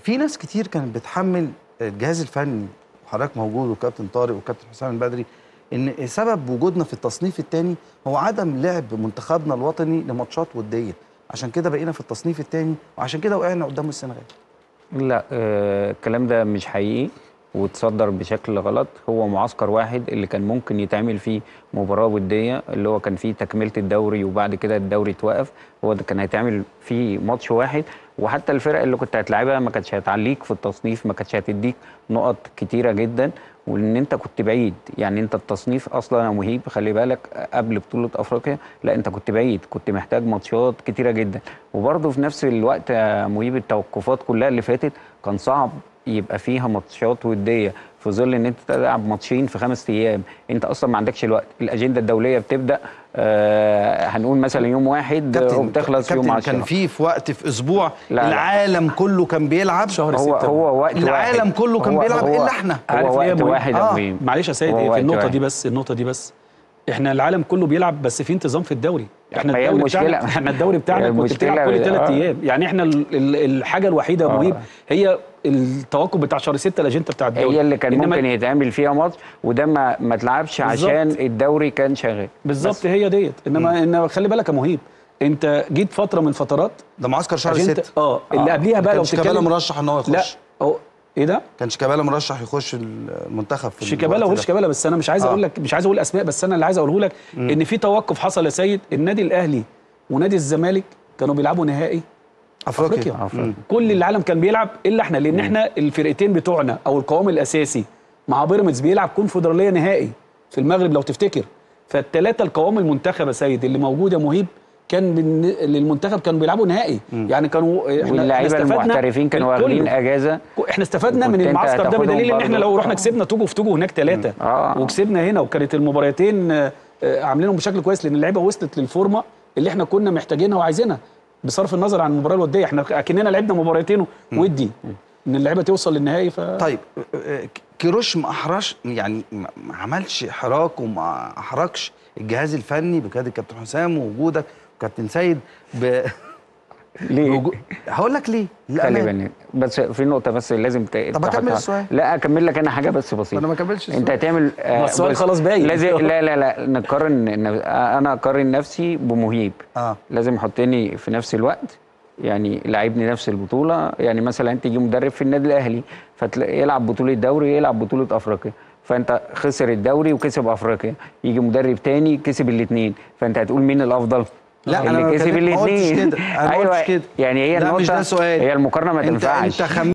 في ناس كتير كانت بتحمل الجهاز الفني وحضرتك موجود وكابتن طارق وكابتن حسام البدري ان سبب وجودنا في التصنيف الثاني هو عدم لعب منتخبنا الوطني لماتشات وديه عشان كده بقينا في التصنيف الثاني وعشان كده وقعنا قدام السنغال لا آه الكلام ده مش حقيقي وتصدر بشكل غلط هو معسكر واحد اللي كان ممكن يتعمل فيه مباراة ودية اللي هو كان فيه تكملة الدوري وبعد كده الدوري اتوقف هو ده كان هيتعمل فيه ماتش واحد وحتى الفرق اللي كنت هتلعبها ما كانتش هتعليك في التصنيف ما كانتش هتديك نقط كتيرة جدا وان انت كنت بعيد يعني انت التصنيف اصلا يا مهيب خلي بالك قبل بطولة افريقيا لا انت كنت بعيد كنت محتاج ماتشات كتيرة جدا وبرضه في نفس الوقت يا مهيب التوقفات كلها اللي فاتت كان صعب يبقى فيها ماتشات وديه في ظل ان انت تلعب ماتشين في خمس ايام انت اصلا ما عندكش الوقت الاجنده الدوليه بتبدا آه هنقول مثلا يوم واحد وبتخلص يوم 10 كان في في وقت في اسبوع لا لا. العالم كله كان بيلعب شهر هو ستة. هو وقت العالم واحد. كله كان هو- بيلعب هو- إلا إحنا. عارف هو ليه يا وقت مهيب؟ واحد يا آه. مهيب. معلش يا سيد هو في وقت النقطه واحد. دي بس النقطه دي بس احنا العالم كله بيلعب بس في انتظام في الدوري احنا ما هي الدوري المشكلة- بتاعنا احنا الدوري بتاعنا هي كنت بتلعب المشكلة- كل ثلاث آه. ايام يعني احنا ال- ال- الحاجه الوحيده يا آه. مهيب هي التوقف بتاع شهر 6 الاجنده بتاع الدوري هي اللي كان إنما ممكن يتعمل فيها ماتش وده ما ما اتلعبش بالظبط. عشان الدوري كان شغال بالظبط هي ديت انما انما خلي بالك يا مهيب انت جيت فتره من الفترات ده معسكر شهر عشان انت- 6 اه اللي قبليها بقى لو كان شيكابالا تتكلم مرشح ان هو لا يخش أو ايه ده؟ كان شيكابالا مرشح يخش المنتخب في شيكابالا الوقت هو ده. شيكابالا بس انا مش عايز آه. اقول لك مش عايز اقول اسماء بس انا اللي عايز اقوله لك ان في توقف حصل يا سيد النادي الاهلي ونادي الزمالك كانوا بيلعبوا نهائي افريقيا افريقيا أفريقيا. مم. كل العالم كان بيلعب الا احنا لان احنا الفرقتين بتوعنا او القوام الاساسي مع بيراميدز بيلعب كونفدراليه نهائي في المغرب لو تفتكر فالثلاثه القوام المنتخب يا سيد اللي موجود يا مهيب كان بالن- للمنتخب كانوا بيلعبوا نهائي يعني كانوا احنا واللعيبه استفدنا المحترفين كانوا من كله. واخدين اجازه احنا استفدنا من وكنت أنت المعسكر ده هتاخدهم بدليل ان احنا برضه. لو رحنا آه. كسبنا توجو في توجو هناك ثلاثه آه. وكسبنا هنا وكانت المباراتين آه، آه، عاملينهم بشكل كويس لان اللعيبه وصلت للفورمه اللي احنا كنا محتاجينها وعايزينها بصرف النظر عن المباراه الوديه احنا اكننا لعبنا مباراتين ودي ان اللعيبه توصل للنهائي ف طيب آه، كيروش ما احرجش يعني ما ما عملش حراك وما احرجش الجهاز الفني بقياده الكابتن حسام ووجودك وكابتن سيد ب... ليه؟ بوجو- هقول لك ليه خلي للأمانة. بالك بس في نقطه بس لازم ت- طب أكمل تحطها. السؤال. لا اكمل لك انا حاجه بس بسيطه أنا ما كملش انت السؤال. هتعمل آه، ما السؤال بص، خلاص باين. لازم لا لا لا نقارن ن- انا اقارن نفسي بمهيب اه لازم يحطني في نفس الوقت يعني لعبني نفس البطوله يعني مثلا انت تيجي مدرب في النادي الاهلي فتلاقي يلعب بطوله دوري يلعب بطوله افريقيا فانت خسر الدوري وكسب افريقيا يجي مدرب تاني كسب الاثنين فانت هتقول مين الافضل لا، اللي أنا ما كسب بتكلم- ما قلتش الاثنين كده، أنا ما قلتش كده. يعني هي لا، النقطه مش ده سؤال. هي المقارنه ما انت تنفعش انت خم...